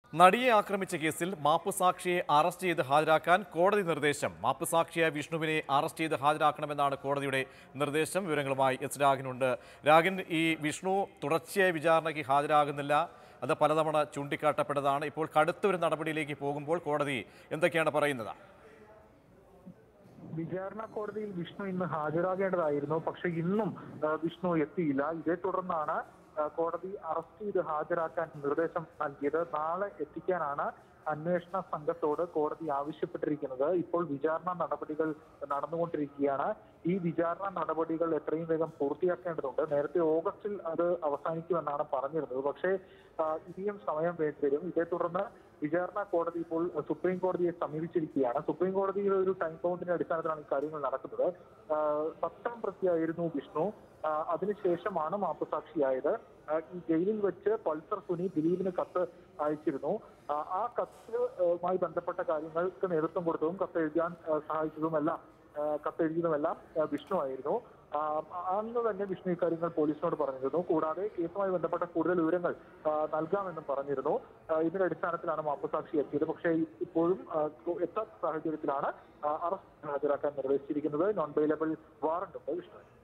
നടിയെ ആക്രമിച്ച കേസിൽ മാപ്പുസാക്ഷിയെ അറസ്റ്റ് ചെയ്ത് ഹാജരാക്കാൻ കോടതി നിർദ്ദേശം മാപ്പുസാക്ഷിയായ വിഷ്ണുവിനെ അറസ്റ്റ് ചെയ്ത് ഹാജരാക്കണമെന്നാണ് കോടതിയുടെ നിർദ്ദേശം വിവരങ്ങളുമായി എസ് രാഗിനുണ്ട് രാഗിൻ ഈ വിഷ്ണു തുടർച്ചയായ വിചാരണയ്ക്ക് ഹാജരാകുന്നില്ല അത് പലതവണ ചൂണ്ടിക്കാട്ടപ്പെട്ടതാണ് ഇപ്പോൾ കടുത്തൊരു നടപടിയിലേക്ക് പോകുമ്പോൾ കോടതി എന്തൊക്കെയാണ് പറയുന്നത് വിചാരണ കോടതിയിൽ വിഷ്ണു ഇന്ന് ഹാജരാകേണ്ടതായിരുന്നു പക്ഷെ ഇന്നും ആ, വിഷ്ണു എത്തിയില്ല ഇതേ തുടർന്നാണ് ആ, കോടതി അറസ്റ്റ് ചെയ്ത് ഹാജരാക്കാൻ നിർദ്ദേശം നൽകിയത് നാളെ എത്തിക്കാനാണ് അന്വേഷണ സംഘത്തോട് കോടതി ആവശ്യപ്പെട്ടിരിക്കുന്നത് ഇപ്പോൾ വിചാരണ നടപടികൾ നടന്നുകൊണ്ടിരിക്കുകയാണ് ഈ വിചാരണ നടപടികൾ എത്രയും വേഗം പൂർത്തിയാക്കേണ്ടതുണ്ട് നേരത്തെ ഓഗസ്റ്റിൽ അത് അവസാനിക്കുമെന്നാണ് പറഞ്ഞിരുന്നത് പക്ഷേ ആ, ഇനിയും സമയം വേണ്ടിവരും ഇതേ തുടർന്ന് വിചാരണ കോടതി ഇപ്പോൾ സുപ്രീം കോടതിയെ സമീപിച്ചിരിക്കുകയാണ് സുപ്രീം കോടതിയുടെ ഒരു ടൈം ബൗണ്ടിന്റെ അടിസ്ഥാനത്തിലാണ് ഈ കാര്യങ്ങൾ നടക്കുന്നത് ആ, പത്താം പ്രതിയായിരുന്നു വിഷ്ണു ആ, അതിനുശേഷമാണ് മാപ്പുസാക്ഷിയായത് ആ, ഈ ജയിലിൽ വെച്ച് പൾസർ സുനി ദിലീപിന് കത്ത് അയച്ചിരുന്നു ആ, ആ കത്തുമായി ബന്ധപ്പെട്ട കാര്യങ്ങൾക്ക് നേതൃത്വം കൊടുത്തതും കത്ത് എഴുതാൻ ആ, സഹായിച്ചതുമെല്ലാം ആ, കത്തെഴുതിയതുമെല്ലാം ആ, വിഷ്ണു ആയിരുന്നു ആ, അന്ന് തന്നെ വിഷ്ണു ഇക്കാര്യങ്ങൾ പോലീസിനോട് പറഞ്ഞിരുന്നു കൂടാതെ കേസുമായി ബന്ധപ്പെട്ട കൂടുതൽ വിവരങ്ങൾ ആ, നൽകാമെന്നും പറഞ്ഞിരുന്നു ആ, ഇതിന്റെ അടിസ്ഥാനത്തിലാണ് മാപ്പുസാക്ഷി എത്തിയത് പക്ഷേ ഇപ്പോഴും ആ, എത്താത്ത സാഹചര്യത്തിലാണ് ആ, അറസ്റ്റ് ഹാജരാക്കാൻ നിർദ്ദേശിച്ചിരിക്കുന്നത് നോൺ ബെയിലബിൾ വാറന്റ് ഉണ്ട് വിഷ്ണു